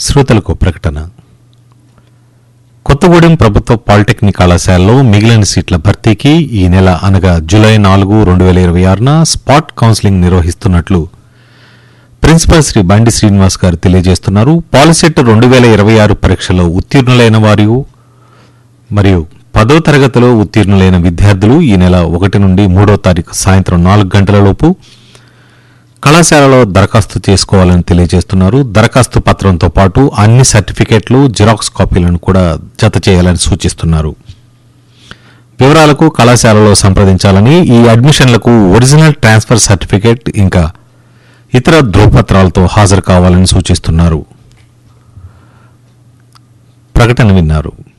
శ్రోతలకు ప్రకటన కొత్తగూడెం ప్రభుత్వ పాలిటెక్నిక్ కళాశాలలో మిగిలిన సీట్ల భర్తీకి ఈ నెల అనగా జూలై నాలుగు రెండు వేల ఇరవై ఆరున స్పాట్ కౌన్సిలింగ్ నిర్వహిస్తున్నట్లు ప్రిన్సిపల్ శ్రీ బండి శ్రీనివాస్ గారు తెలియజేస్తున్నారు పాలిసెట్ రెండు వేల ఇరవై ఆరు పరీక్షలో ఉత్తీర్ణులైన వారు మరియు పదో తరగతిలో ఉత్తీర్ణులైన విద్యార్థులు ఈ నెల ఒకటి నుండి మూడో తారీఖు సాయంత్రం నాలుగు గంటల లోపు కళాశాలలో దరఖాస్తు చేసుకోవాలని తెలియజేస్తున్నారు దరఖాస్తు పత్రంతో పాటు అన్ని సర్టిఫికెట్లు జిరాక్స్ కాపీలను కూడా జత చేయాలని సూచిస్తున్నారు వివరాలకు కళాశాలలో సంప్రదించాలని ఈ అడ్మిషన్లకు ఒరిజినల్ ట్రాన్స్ఫర్ సర్టిఫికెట్ ఇంకా ఇతర ధృవపత్రాలతో హాజరు కావాలని సూచిస్తున్నారు ప్రకటన విన్నారు